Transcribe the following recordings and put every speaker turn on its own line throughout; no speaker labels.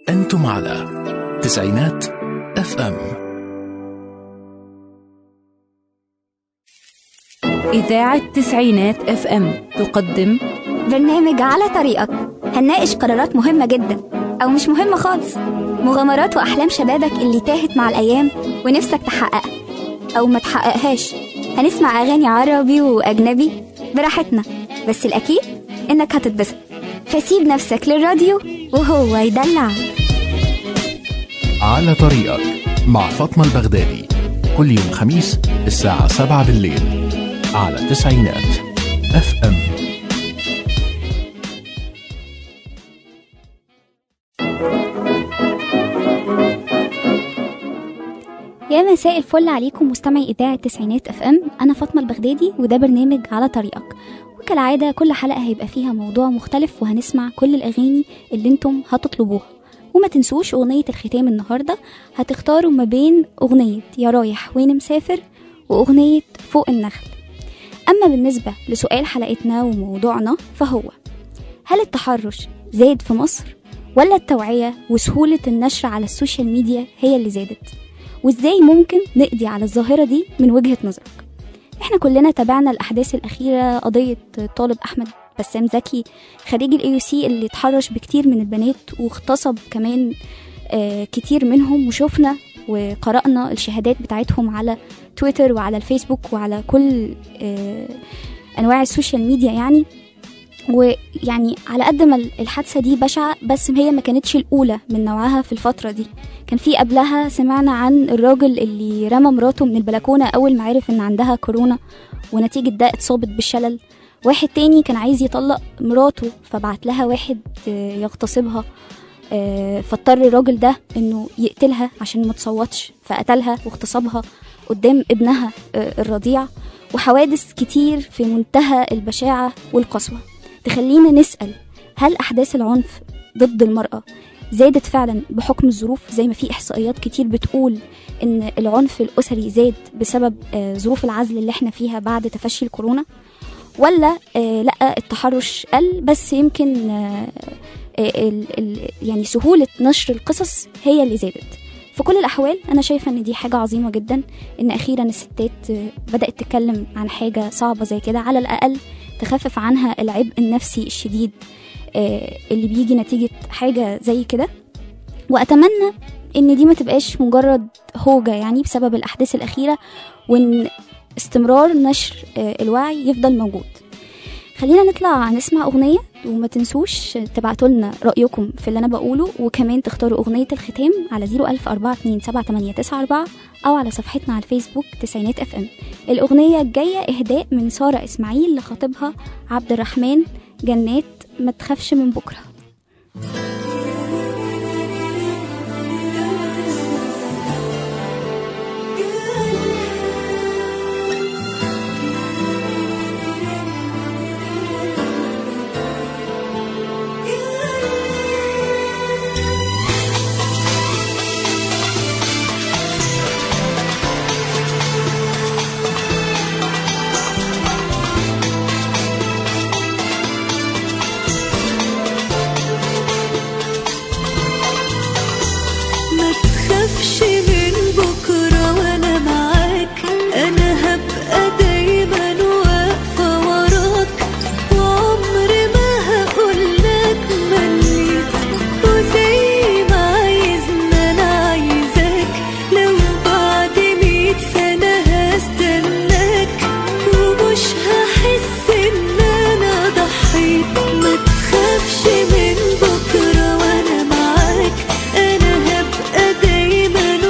أنتم على تسعينات اف ام
إذاعة تسعينات اف ام تقدم
برنامج على طريقك هنناقش قرارات مهمة جدا أو مش مهمة خالص مغامرات وأحلام شبابك اللي تاهت مع الأيام ونفسك تحققها أو ما تحققهاش هنسمع أغاني عربي وأجنبي براحتنا بس الأكيد إنك هتتبسط فسيب نفسك للراديو وهو يدلع
على طريقك مع فاطمة البغدادي كل يوم خميس الساعة 7 بالليل على تسعينات اف ام
يا مساء الفل عليكم مستمعي إذاعة تسعينات اف ام أنا فاطمة البغدادي وده برنامج على طريقك وكالعادة كل حلقة هيبقى فيها موضوع مختلف وهنسمع كل الأغاني اللي انتم هتطلبوها وما تنسوش أغنية الختام النهاردة هتختاروا ما بين أغنية يا رايح وين مسافر وأغنية فوق النخل أما بالنسبة لسؤال حلقتنا وموضوعنا فهو هل التحرش زاد في مصر ولا التوعية وسهولة النشر على السوشيال ميديا هي اللي زادت وازاي ممكن نقضي على الظاهرة دي من وجهة نظرك احنا كلنا تابعنا الأحداث الأخيرة قضية طالب أحمد بسام زكي خريج الاي سي اللي اتحرش بكتير من البنات واغتصب كمان آه كتير منهم وشفنا وقرأنا الشهادات بتاعتهم على تويتر وعلى الفيسبوك وعلى كل آه أنواع السوشيال ميديا يعني ويعني على قد ما الحادثة دي بشعة بس هي ما كانتش الأولى من نوعها في الفترة دي كان في قبلها سمعنا عن الراجل اللي رمى مراته من البلكونة أول ما عرف إن عندها كورونا ونتيجة ده اتصابت بالشلل واحد تاني كان عايز يطلق مراته فبعت لها واحد آه، يغتصبها آه، فاضطر الراجل ده انه يقتلها عشان ما تصوتش فقتلها واغتصبها قدام ابنها آه، الرضيع وحوادث كتير في منتهى البشاعة والقسوة تخلينا نسأل هل أحداث العنف ضد المرأة زادت فعلا بحكم الظروف زي ما في إحصائيات كتير بتقول إن العنف الأسري زاد بسبب آه، ظروف العزل اللي احنا فيها بعد تفشي الكورونا ولا آه، لا التحرش قل بس يمكن آه، آه، ال- ال- يعني سهولة نشر القصص هي اللي زادت في كل الأحوال أنا شايفة إن دي حاجة عظيمة جدا إن أخيرا الستات آه، بدأت تتكلم عن حاجة صعبة زي كده على الأقل تخفف عنها العبء النفسي الشديد آه، اللي بيجي نتيجة حاجة زي كده وأتمنى إن دي ما تبقاش مجرد هوجة يعني بسبب الأحداث الأخيرة وإن استمرار نشر آه، الوعي يفضل موجود خلينا نطلع نسمع أغنية وما تنسوش تبعتوا لنا رأيكم في اللي أنا بقوله وكمان تختاروا أغنية الختام على 010427894 أو على صفحتنا على الفيسبوك تسعينات اف ام الأغنية الجاية إهداء من سارة إسماعيل لخطيبها عبد الرحمن جنات ما تخافش من بكرة
ما تخافش من بكرة وأنا معاك أنا هبقى دايما واقفة وراك وعمري ما هقولك مليت وزي ما عايزنا أنا عايزاك لو بعد مية سنة هستناك ومش هحس إن أنا ضحيت ما تخافش من بكرة وأنا معاك أنا هبقى دايما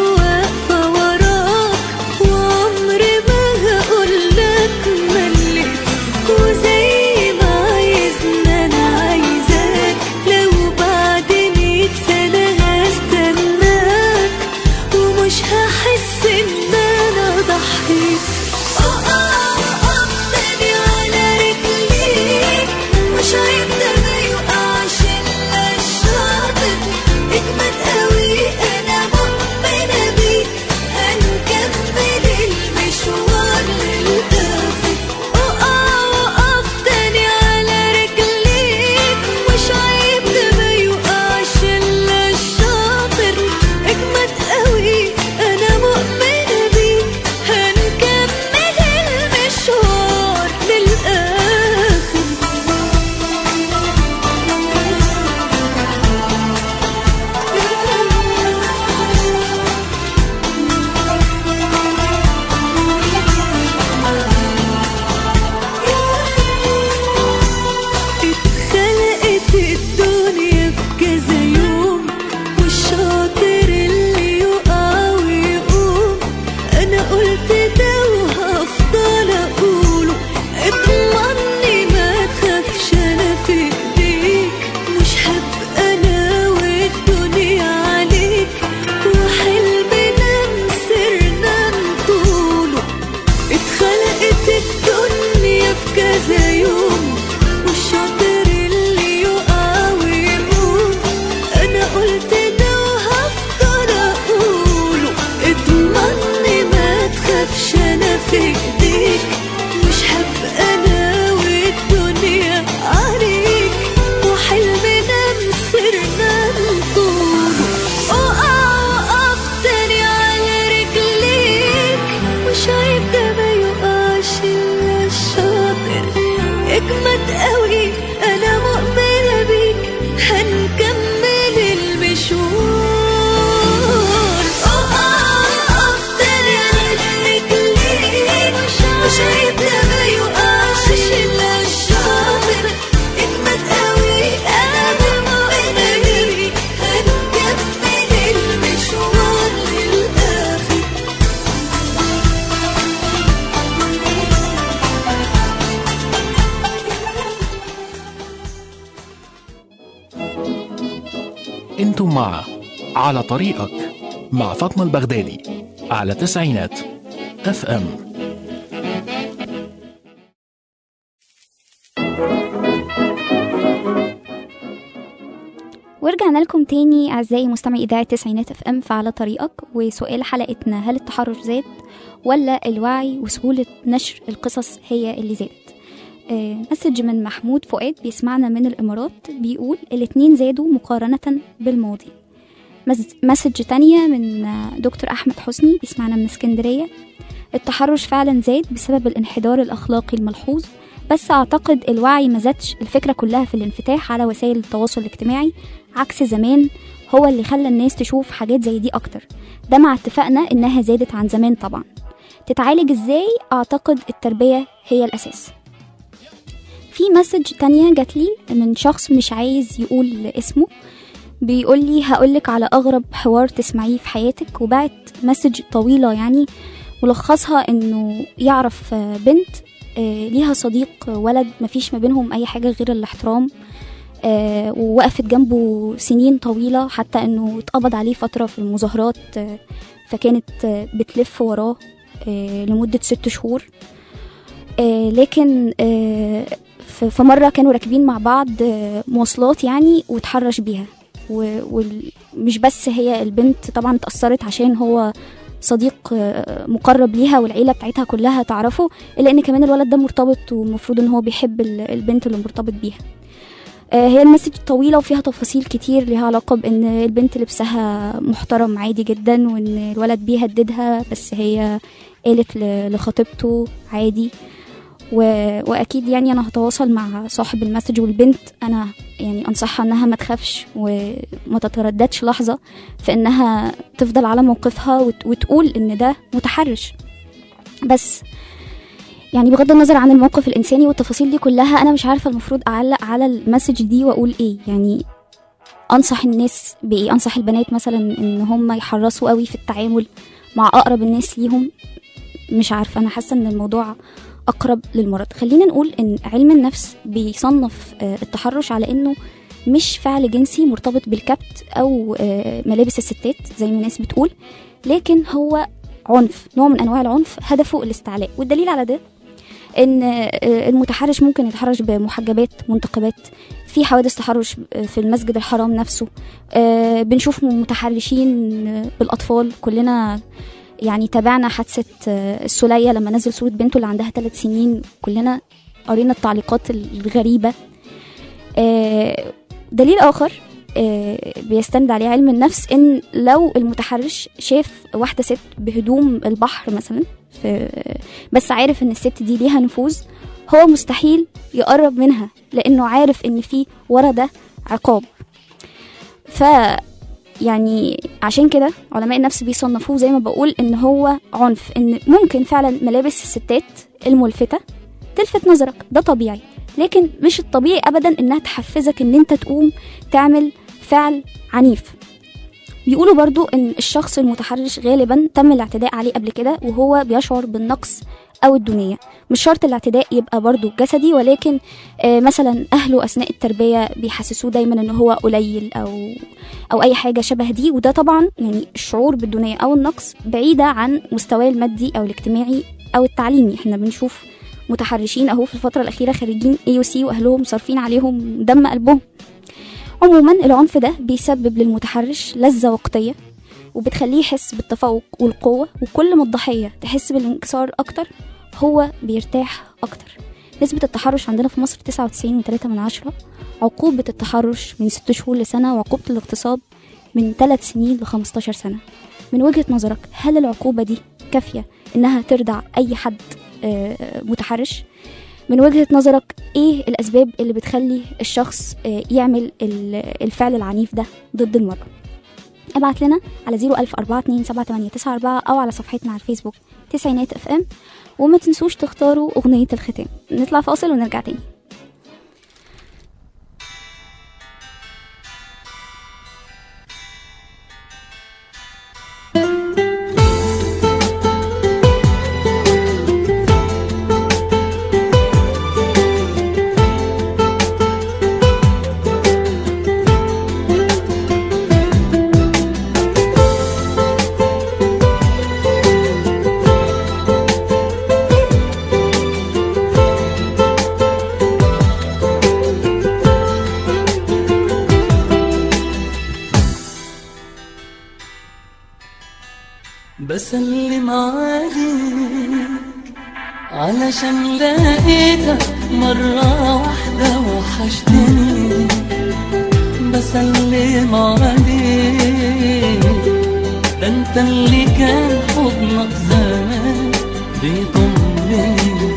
انتم مع على طريقك مع فاطمة البغدادي على تسعينات اف ام
ورجعنا لكم تاني أعزائي مستمعي إذاعة تسعينات اف ام فعلى طريقك وسؤال حلقتنا هل التحرش زاد ولا الوعي وسهولة نشر القصص هي اللي زادت آه، مسج من محمود فؤاد بيسمعنا من الإمارات بيقول الاتنين زادوا مقارنة بالماضي مز- مسج تانية من آه، دكتور أحمد حسني بيسمعنا من اسكندرية التحرش فعلا زاد بسبب الانحدار الأخلاقي الملحوظ بس أعتقد الوعي ما زادش الفكرة كلها في الانفتاح على وسائل التواصل الاجتماعي عكس زمان هو اللي خلى الناس تشوف حاجات زي دي أكتر ده مع اتفاقنا إنها زادت عن زمان طبعا تتعالج إزاي أعتقد التربية هي الأساس في مسج تانية جات لي من شخص مش عايز يقول اسمه بيقول لي هقولك على أغرب حوار تسمعيه في حياتك وبعت مسج طويلة يعني ملخصها إنه يعرف آه، بنت آه، ليها صديق ولد مفيش ما بينهم أي حاجة غير الاحترام آه، ووقفت جنبه سنين طويلة حتى إنه اتقبض عليه فترة في المظاهرات آه، فكانت آه، بتلف وراه آه، لمدة ست شهور آه، لكن آه، ف- في مرة كانوا راكبين مع بعض آه، مواصلات يعني واتحرش بيها ومش بس هي البنت طبعا اتأثرت عشان هو صديق آه، مقرب ليها والعيلة بتاعتها كلها تعرفه إلا إن كمان الولد ده مرتبط ومفروض إن هو بيحب ال- البنت اللي مرتبط بيها آه، هي المسج طويلة وفيها تفاصيل كتير ليها علاقة بإن البنت لبسها محترم عادي جدا وإن الولد بيهددها بس هي قالت ل- لخطيبته عادي و... واكيد يعني انا هتواصل مع صاحب المسج والبنت انا يعني انصحها انها ما تخافش وما تترددش لحظه في انها تفضل على موقفها وت... وتقول ان ده متحرش بس يعني بغض النظر عن الموقف الانساني والتفاصيل دي كلها انا مش عارفه المفروض اعلق على المسج دي واقول ايه يعني انصح الناس بايه انصح البنات مثلا ان هم يحرصوا قوي في التعامل مع اقرب الناس ليهم مش عارفه انا حاسه ان الموضوع اقرب للمرض خلينا نقول ان علم النفس بيصنف آه، التحرش على انه مش فعل جنسي مرتبط بالكبت او آه، ملابس الستات زي ما الناس بتقول لكن هو عنف نوع من انواع العنف هدفه الاستعلاء والدليل على ده ان آه، المتحرش ممكن يتحرش بمحجبات منتقبات في حوادث تحرش آه، في المسجد الحرام نفسه آه، بنشوف متحرشين آه، بالاطفال كلنا يعني تابعنا حادثة آه، السولية لما نزل صورة بنته اللي عندها ثلاث سنين كلنا قرينا التعليقات الغريبة آه، دليل آخر آه، بيستند عليه علم النفس ان لو المتحرش شاف واحدة ست بهدوم البحر مثلا في بس عارف ان الست دي ليها نفوذ هو مستحيل يقرب منها لانه عارف ان في ورا ده عقاب ف يعني عشان كده علماء النفس بيصنفوه زي ما بقول ان هو عنف ان ممكن فعلا ملابس الستات الملفتة تلفت نظرك ده طبيعي لكن مش الطبيعي ابدا انها تحفزك ان انت تقوم تعمل فعل عنيف بيقولوا برضو ان الشخص المتحرش غالبا تم الاعتداء عليه قبل كده وهو بيشعر بالنقص او الدونية مش شرط الاعتداء يبقى برضو جسدي ولكن آه مثلا اهله اثناء التربية بيحسسوه دايما ان هو قليل او او اي حاجه شبه دي وده طبعا يعني الشعور بالدونيه او النقص بعيده عن مستواه المادي او الاجتماعي او التعليمي احنا بنشوف متحرشين اهو في الفتره الاخيره خريجين اي او سي واهلهم صارفين عليهم دم قلبهم عموما العنف ده بيسبب للمتحرش لذه وقتيه وبتخليه يحس بالتفوق والقوه وكل ما الضحيه تحس بالانكسار اكتر هو بيرتاح اكتر نسبة التحرش عندنا في مصر 99.3 من عشرة عقوبة التحرش من 6 شهور لسنة وعقوبة الاغتصاب من 3 سنين ل 15 سنة من وجهة نظرك هل العقوبة دي كافية إنها تردع أي حد آه، متحرش من وجهة نظرك إيه الأسباب اللي بتخلي الشخص آه، يعمل ال- الفعل العنيف ده ضد المرأة ابعت لنا على 010427894 أو على صفحتنا على الفيسبوك تسعينات اف ام وما تنسوش تختاروا أغنية الختام نطلع فاصل ونرجع تاني
بسلم عليك علشان لقيتك مرة واحدة وحشتني بسلم عليك ده انت اللي كان حضنك زمان بيضمني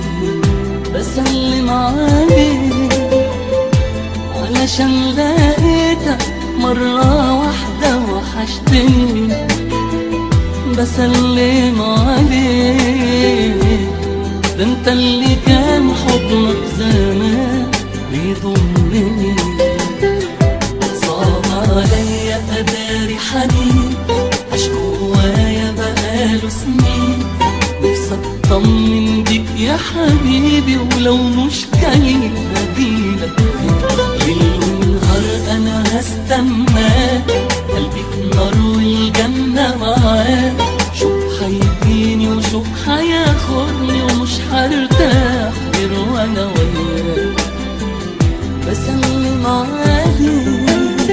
بسلم عليك علشان لقيتك مرة واحدة وحشتني بسلم عليك ده انت اللي كان حضنك زمان بيضمني صعب عليا اداري حنين عاش جوايا بقاله سنين نفسي اطمن بيك يا حبيبي ولو مش جاي هجيلك ليل ونهار انا هستناك قلبي في نار والجنة معاك شوف هيجيني وشوف هياخدني ومش هرتاح غير وانا وياك بسلم عليك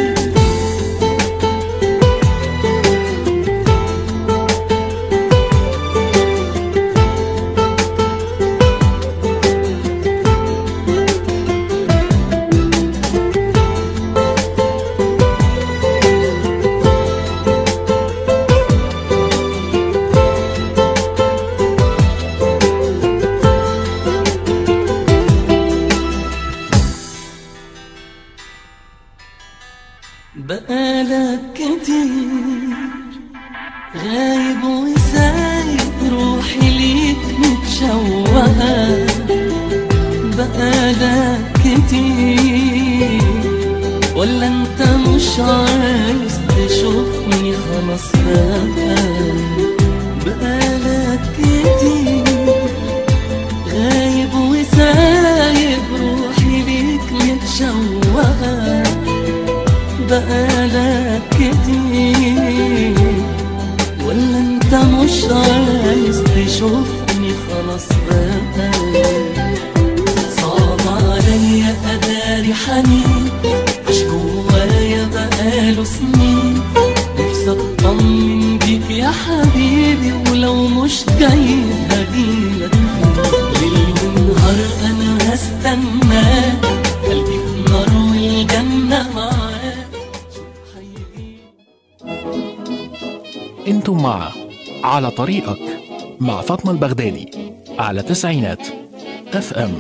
بقالك كتير غايب وسايب روحي ليك متشوقة بقالك كتير ولا انت مش عايز تشوفني خلاص بقى بقالك كتير غايب وسايب روحي ليك متشوقة بقالك كتير ولا انت مش عايز تشوفني خلاص بقى صعب عليا اداري حنين عاش جوايا بقاله سنين نفسي اطمن بيك يا حبيبي ولو مش جاي هجيلك ليل ونهار انا هستناك قلبي في نار والجنة معاك شوف هيجيلك
انتم مع على طريقك مع فاطمة البغدادي على تسعينات اف ام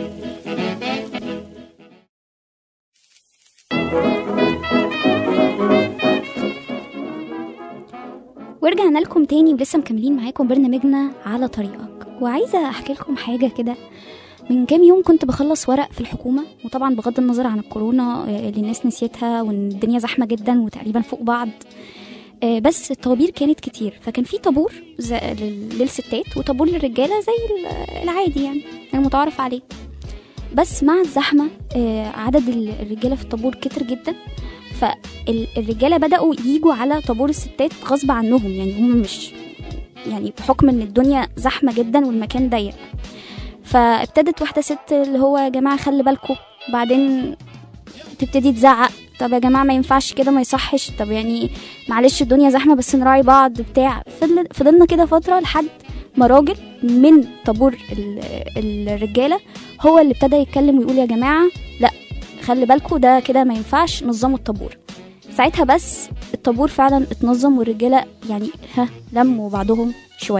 ورجعنا لكم تاني ولسه مكملين معاكم برنامجنا على طريقك وعايزة أحكي لكم حاجة كده من كام يوم كنت بخلص ورق في الحكومة وطبعا بغض النظر عن الكورونا آه، اللي الناس نسيتها وان الدنيا زحمة جدا وتقريبا فوق بعض آه، بس الطوابير كانت كتير فكان في طابور ز- لل- للستات وطابور للرجالة زي ال- العادي يعني المتعارف عليه بس مع الزحمة آه، عدد ال- الرجالة في الطابور كتر جدا فالرجالة بدأوا يجوا على طابور الستات غصب عنهم يعني هم مش يعني بحكم ان الدنيا زحمة جدا والمكان ضيق فابتدت واحدة ست اللي هو يا جماعة خلي بالكم بعدين تبتدي تزعق طب يا جماعة ما ينفعش كده ما يصحش طب يعني معلش الدنيا زحمة بس نراعي بعض بتاع فضل- فضلنا كده فترة لحد ما راجل من طابور ال- الرجالة هو اللي ابتدى يتكلم ويقول يا جماعة لا خلي بالكم ده كده ما ينفعش نظموا الطابور ساعتها بس الطابور فعلا اتنظم والرجالة يعني ها لموا بعضهم شوية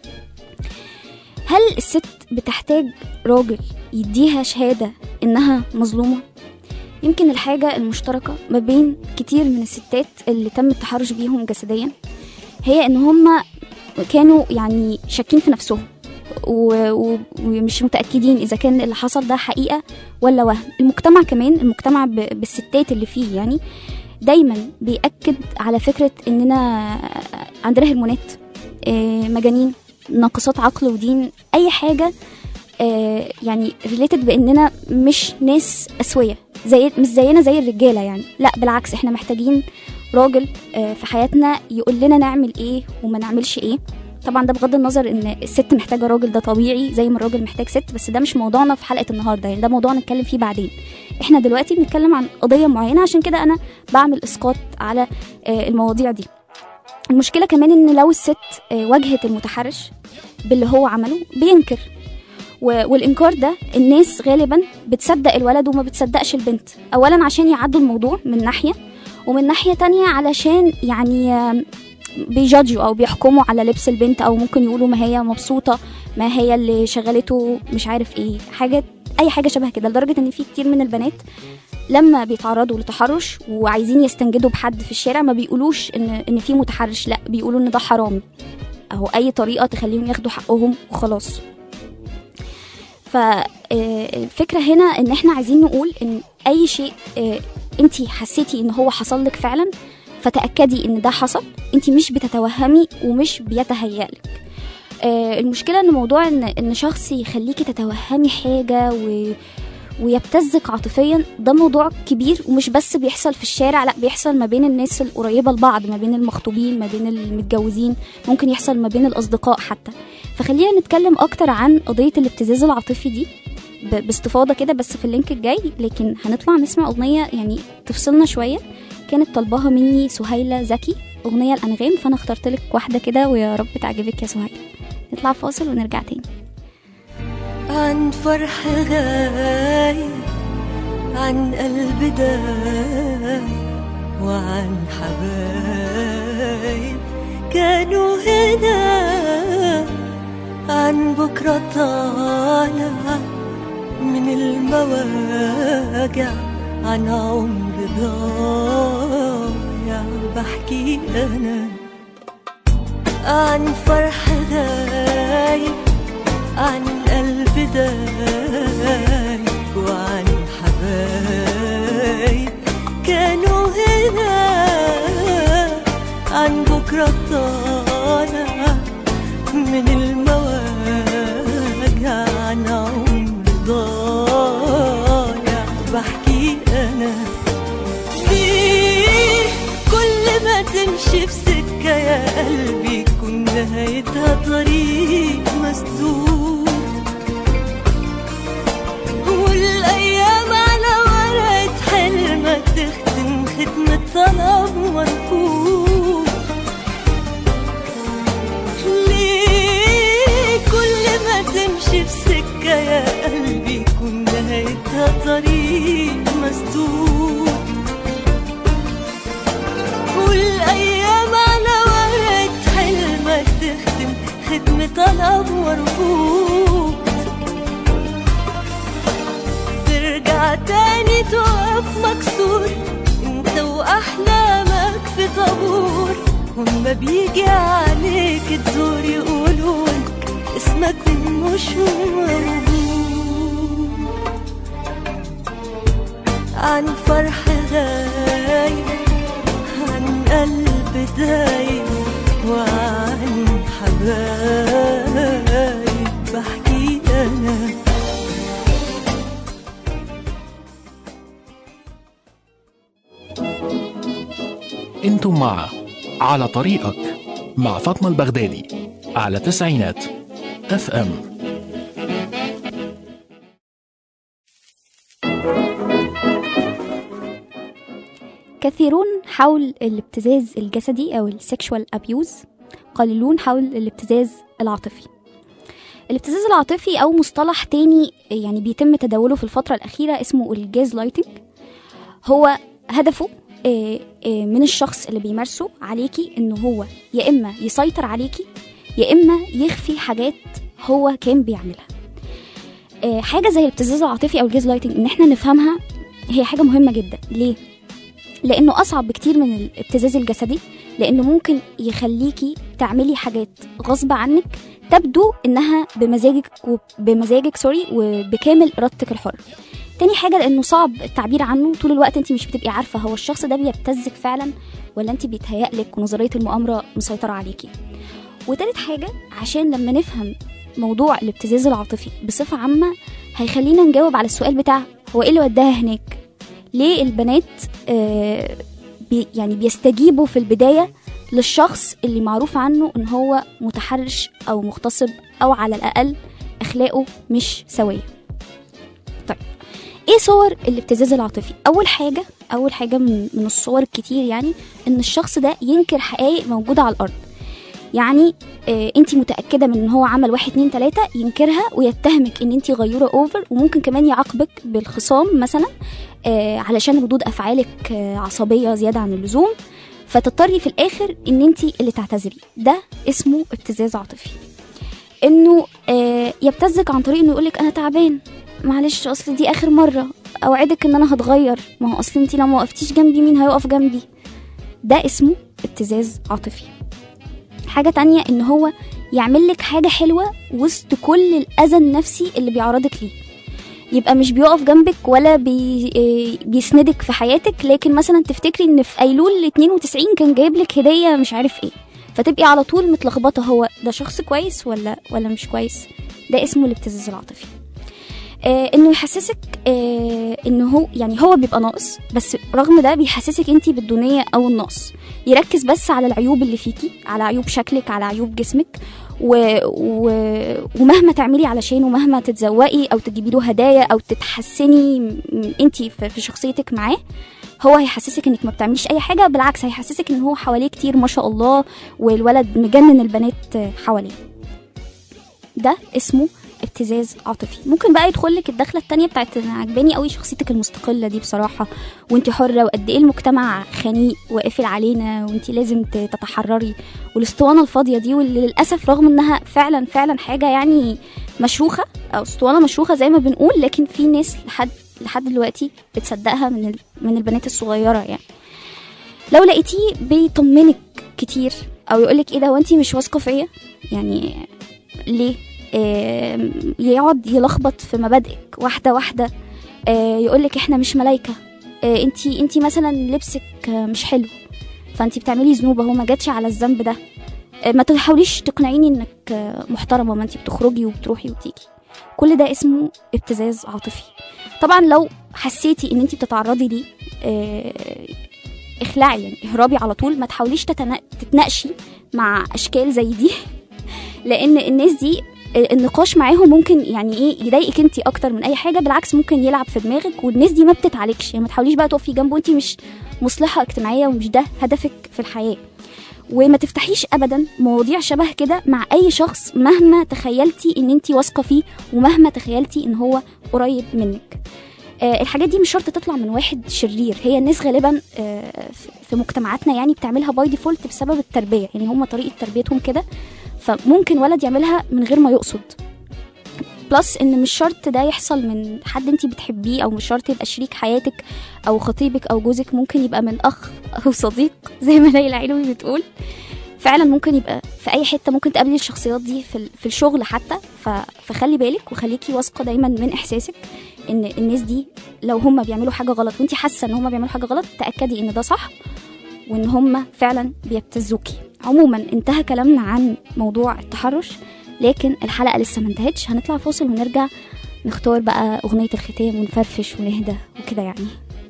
هل الست بتحتاج راجل يديها شهادة إنها مظلومة؟ يمكن الحاجة المشتركة ما بين كتير من الستات اللي تم التحرش بيهم جسديا هي إن هما كانوا يعني شاكين في نفسهم و- و- ومش متأكدين إذا كان اللي حصل ده حقيقة ولا وهم المجتمع كمان المجتمع ب- بالستات اللي فيه يعني دايما بيأكد على فكرة إننا عندنا هرمونات آه، مجانين ناقصات عقل ودين أي حاجة آه، يعني ريليتد بإننا مش ناس أسوية زي مش زينا زي الرجالة يعني لا بالعكس احنا محتاجين راجل آه، في حياتنا يقول لنا نعمل ايه وما نعملش ايه طبعا ده بغض النظر ان الست محتاجه راجل ده طبيعي زي ما الراجل محتاج ست بس ده مش موضوعنا في حلقه النهارده يعني ده موضوع نتكلم فيه بعدين احنا دلوقتي بنتكلم عن قضيه معينه عشان كده انا بعمل اسقاط على آه، المواضيع دي المشكله كمان ان لو الست آه، واجهت المتحرش باللي هو عمله بينكر و- والانكار ده الناس غالبا بتصدق الولد وما بتصدقش البنت اولا عشان يعدوا الموضوع من ناحيه ومن ناحيه تانية علشان يعني آم، بيجادجوا او بيحكموا على لبس البنت او ممكن يقولوا ما هي مبسوطه ما هي اللي شغلته مش عارف ايه حاجه اي حاجه شبه كده لدرجه ان في كتير من البنات لما بيتعرضوا لتحرش وعايزين يستنجدوا بحد في الشارع ما بيقولوش ان ان في متحرش لا بيقولوا ان ده حرامي اهو اي طريقه تخليهم ياخدوا حقهم وخلاص فالفكرة هنا ان احنا عايزين نقول ان اي شيء انت حسيتي ان هو حصل لك فعلا فتأكدي ان ده حصل انت مش بتتوهمي ومش بيتهيألك آه، المشكلة ان موضوع ان ان شخص يخليكي تتوهمي حاجة و ويبتزك عاطفيا ده موضوع كبير ومش بس بيحصل في الشارع لا بيحصل ما بين الناس القريبة لبعض ما بين المخطوبين ما بين المتجوزين ممكن يحصل ما بين الأصدقاء حتى فخلينا نتكلم أكتر عن قضية الابتزاز العاطفي دي ب- باستفاضة كده بس في اللينك الجاي لكن هنطلع نسمع أغنية يعني تفصلنا شوية كانت طالباها مني سهيلة زكي أغنية الأنغام فأنا اخترت لك واحدة كده ويا رب تعجبك يا سهيلة نطلع فاصل ونرجع تاني
عن فرح غايب عن قلب دايب وعن حبايب كانوا هنا عن بكرة طالع من المواجع عن عمر ضايع بحكي أنا عن فرح غايب عن قلب دايب وعن حبايب كانوا هنا عن بكرة طالع من المواجع عن عمر ضايع بحكي أنا ليه كل ما تمشي في سكة يا قلبي يكون نهايتها طريق مسدود والأيام على ورقة حلمك تختم ختمة طلب مرفوض ليه كل ما تمشي في سكة يا قلبي يكون نهايتها طريق مسدود والأيام على ورقة حلمك تختم ختم طلب مرفوض ترجع تاني تقف مكسور انت واحلامك في طابور وما بيجي عليك الدور يقولولك اسمك مش مربوط عن فرح غايب عن قلب دايب وعن حبايب بحكي انا
انتم مع على طريقك مع فاطمة البغدادي على تسعينات اف ام
كثيرون حول الابتزاز الجسدي أو السكشوال أبيوز قليلون حول الابتزاز العاطفي الابتزاز العاطفي أو مصطلح تاني يعني بيتم تداوله في الفترة الأخيرة اسمه الجاز لايتنج هو هدفه آه، آه، من الشخص اللي بيمارسه عليكي إنه هو يا إما يسيطر عليكي يا إما يخفي حاجات هو كان بيعملها آه، حاجة زي الابتزاز العاطفي أو الجاز لايتنج إن إحنا نفهمها هي حاجة مهمة جدا ليه؟ لانه اصعب بكتير من الابتزاز الجسدي لانه ممكن يخليكي تعملي حاجات غصب عنك تبدو انها بمزاجك وبمزاجك سوري وبكامل ارادتك الحر تاني حاجه لانه صعب التعبير عنه طول الوقت انت مش بتبقي عارفه هو الشخص ده بيبتزك فعلا ولا انت بيتهيألك ونظريه المؤامره مسيطره عليكي وتالت حاجه عشان لما نفهم موضوع الابتزاز العاطفي بصفه عامه هيخلينا نجاوب على السؤال بتاع هو ايه اللي وداها هناك ليه البنات آه، بي يعني بيستجيبوا في البداية للشخص اللي معروف عنه ان هو متحرش او مغتصب او على الاقل اخلاقه مش سوية طيب ايه صور الابتزاز العاطفي اول حاجه اول حاجه من, من الصور الكتير يعني ان الشخص ده ينكر حقائق موجوده على الارض يعني آه انت متاكده من ان هو عمل واحد اتنين تلاته ينكرها ويتهمك ان انت غيوره اوفر وممكن كمان يعاقبك بالخصام مثلا آه علشان ردود افعالك آه عصبيه زياده عن اللزوم فتضطري في الاخر ان انت اللي تعتذري ده اسمه ابتزاز عاطفي انه آه يبتزك عن طريق انه يقولك انا تعبان معلش اصل دي اخر مره اوعدك ان انا هتغير ما هو اصل انت لو ما وقفتيش جنبي مين هيقف جنبي ده اسمه ابتزاز عاطفي حاجة تانية ان هو يعمل لك حاجة حلوة وسط كل الأذى النفسي اللي بيعرضك ليه يبقى مش بيقف جنبك ولا بي آه، بيسندك في حياتك لكن مثلا تفتكري ان في ايلول 92 كان جايب لك هدية مش عارف ايه فتبقي على طول متلخبطة هو ده شخص كويس ولا ولا مش كويس ده اسمه الابتزاز العاطفي آه انه يحسسك آه انه هو يعني هو بيبقى ناقص بس رغم ده بيحسسك انت بالدونيه او النقص يركز بس على العيوب اللي فيكي على عيوب شكلك على عيوب جسمك و... و... ومهما تعملي علشان ومهما تتزوقي او تجيبي له هدايا او تتحسني انت في... في شخصيتك معاه هو هيحسسك انك ما بتعمليش اي حاجه بالعكس هيحسسك ان هو حواليه كتير ما شاء الله والولد مجنن البنات حواليه ده اسمه ابتزاز عاطفي ممكن بقى يدخل لك الدخله التانية بتاعت أنا عجباني قوي شخصيتك المستقله دي بصراحه وانت حره وقد ايه المجتمع خنيق وقافل علينا وانت لازم ت- تتحرري والاسطوانه الفاضيه دي واللي للاسف رغم انها فعلا فعلا حاجه يعني مشروخه او اسطوانه مشروخه زي ما بنقول لكن في ناس لحد لحد دلوقتي بتصدقها من ال... من البنات الصغيره يعني لو لقيتيه بيطمنك كتير او يقولك ايه ده وانتي مش واثقه فيا يعني ليه آم، يقعد يلخبط في مبادئك واحده واحده آه، يقولك احنا مش ملايكه آه، انتي انتي مثلا لبسك آه، مش حلو فانتي بتعملي ذنوب اهو ما جاتش على الذنب ده آه، ما تحاوليش تقنعيني انك آه، محترمه ما انتي بتخرجي وبتروحي وتيجي كل ده اسمه ابتزاز عاطفي طبعا لو حسيتي ان انتي بتتعرضي ليه آه، اخلعي يعني اهربي على طول ما تحاوليش تتنا- تتناقشي مع اشكال زي دي لان الناس دي النقاش معاهم ممكن يعني ايه يضايقك انت اكتر من اي حاجه بالعكس ممكن يلعب في دماغك والناس دي ما بتتعالجش يعني ما تحاوليش بقى تقفي جنبه انت مش مصلحه اجتماعيه ومش ده هدفك في الحياه وما تفتحيش ابدا مواضيع شبه كده مع اي شخص مهما تخيلتي ان انت واثقه فيه ومهما تخيلتي ان هو قريب منك آه، الحاجات دي مش شرط تطلع من واحد شرير هي الناس غالبا آه، في- في مجتمعاتنا يعني بتعملها باي ديفولت بسبب التربيه يعني هم طريقه تربيتهم كده فممكن ولد يعملها من غير ما يقصد بلس ان مش شرط ده يحصل من حد انت بتحبيه او مش شرط يبقى شريك حياتك او خطيبك او جوزك ممكن يبقى من اخ او صديق زي ما ليلى علوي بتقول فعلا ممكن يبقى في اي حته ممكن تقابلي الشخصيات دي في, ال- في الشغل حتى ف... فخلي بالك وخليكي واثقه دايما من احساسك ان الناس دي لو هم بيعملوا حاجه غلط وانت حاسه ان هم بيعملوا حاجه غلط تاكدي ان ده صح وان هم فعلا بيبتزوكي عموما انتهى كلامنا عن موضوع التحرش لكن الحلقه لسه ما انتهتش هنطلع فاصل ونرجع نختار بقى اغنيه الختام ونفرفش ونهدى وكده يعني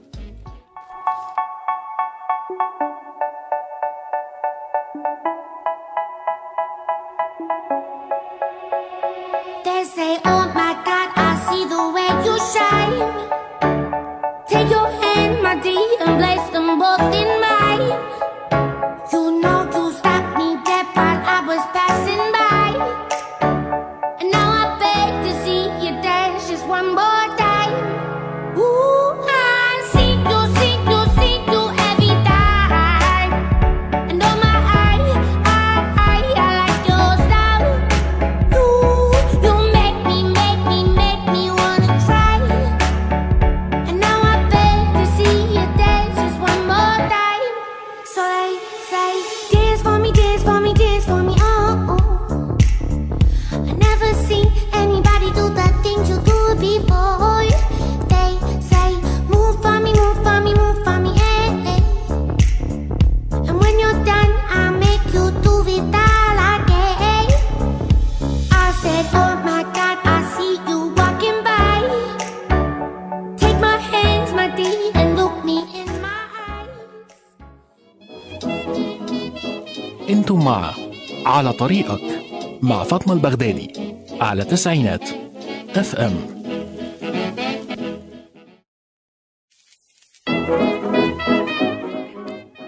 They say, Oh my God, I see the way you shine. Take your hand, my dear, and place them both in mine. You know you stopped me dead while I was passing by. And now I beg to see you dance just one more time. Ooh, I see you, see you, see you every time. And oh my, I, I, I, I like your style. You, you make me, make me, make me wanna cry. And now I beg to see you dance just one more time. So they say, dance for me, dance for me, dance for me, oh. oh. I never seen anybody do the things you do before. They say, move for me, move for me, move for me, eh, eh. And when you're done, I'll make you do it all again. I said, Oh my God, I see you walking by. Take my hands, my dear, and look me in my eyes.
انتم مع على طريقك مع فاطمة البغدادي على تسعينات اف ام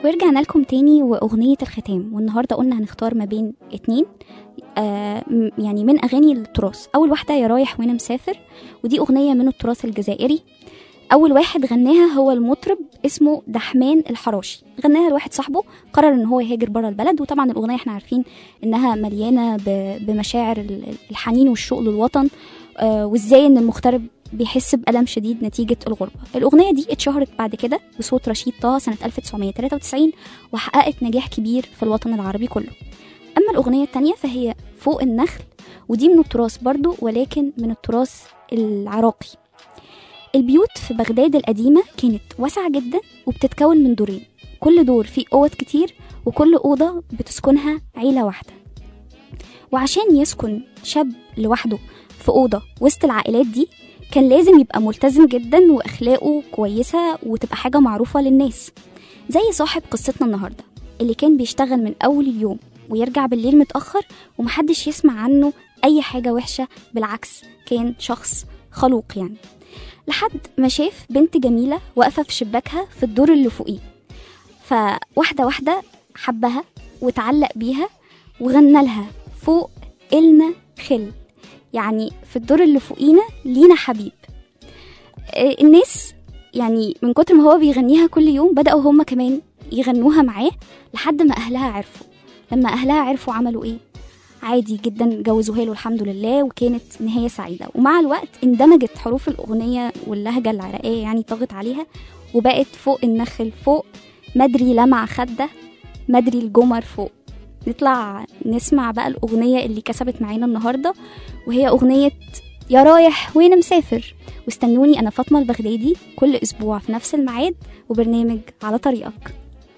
ورجعنا لكم تاني وأغنية الختام والنهاردة قلنا هنختار ما بين اتنين آه م- يعني من أغاني التراث أول واحدة يا رايح وأنا مسافر ودي أغنية من التراث الجزائري أول واحد غناها هو المطرب اسمه دحمان الحراشي غناها لواحد صاحبه قرر إن هو يهاجر بره البلد وطبعا الأغنية احنا عارفين إنها مليانة ب- بمشاعر ال- الحنين والشوق للوطن آه وإزاي إن المغترب بيحس بألم شديد نتيجة الغربة الأغنية دي اتشهرت بعد كده بصوت رشيد طه سنة 1993 وحققت نجاح كبير في الوطن العربي كله أما الأغنية التانية فهي فوق النخل ودي من التراث برضو ولكن من التراث العراقي البيوت في بغداد القديمة كانت واسعة جدا وبتتكون من دورين كل دور فيه أوض كتير وكل أوضة بتسكنها عيلة واحدة وعشان يسكن شاب لوحده في أوضة وسط العائلات دي كان لازم يبقى ملتزم جدا وأخلاقه كويسة وتبقى حاجة معروفة للناس زي صاحب قصتنا النهاردة اللي كان بيشتغل من أول اليوم ويرجع بالليل متأخر ومحدش يسمع عنه أي حاجة وحشة بالعكس كان شخص خلوق يعني لحد ما شاف بنت جميلة واقفة في شباكها في الدور اللي فوقيه فواحدة واحدة حبها وتعلق بيها وغنى لها فوق إلنا خل يعني في الدور اللي فوقينا لينا حبيب آه، الناس يعني من كتر ما هو بيغنيها كل يوم بدأوا هما كمان يغنوها معاه لحد ما أهلها عرفوا لما أهلها عرفوا عملوا إيه عادي جدا جوزوها له الحمد لله وكانت نهاية سعيدة ومع الوقت اندمجت حروف الأغنية واللهجة العراقية يعني طغت عليها وبقت فوق النخل فوق مدري لمع خده مدري الجمر فوق نطلع نسمع بقى الأغنية اللي كسبت معانا النهاردة وهي أغنية يا رايح وين مسافر واستنوني أنا فاطمة البغدادي كل أسبوع في نفس الميعاد وبرنامج على طريقك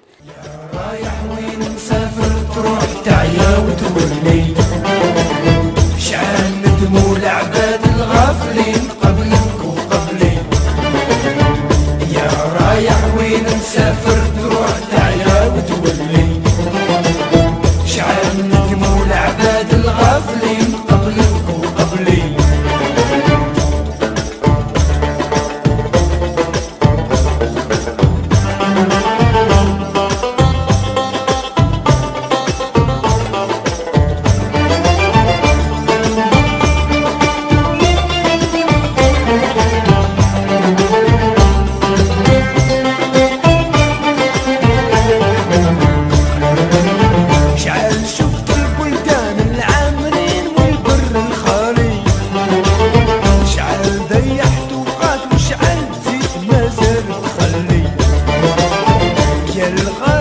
مسافر تروح تعيا وتولي شعل ندموا العباد الغافلين قبلك وقبلي يا رايح وين مسافر تروح تعيا وتولي شعل ندموا العباد الغافلين قبلك وقبلي شعل شفت البلدان العامرين والبر الخالي شعل ضيحت وقات وشعل زيت ما زال تخلي يا الغالي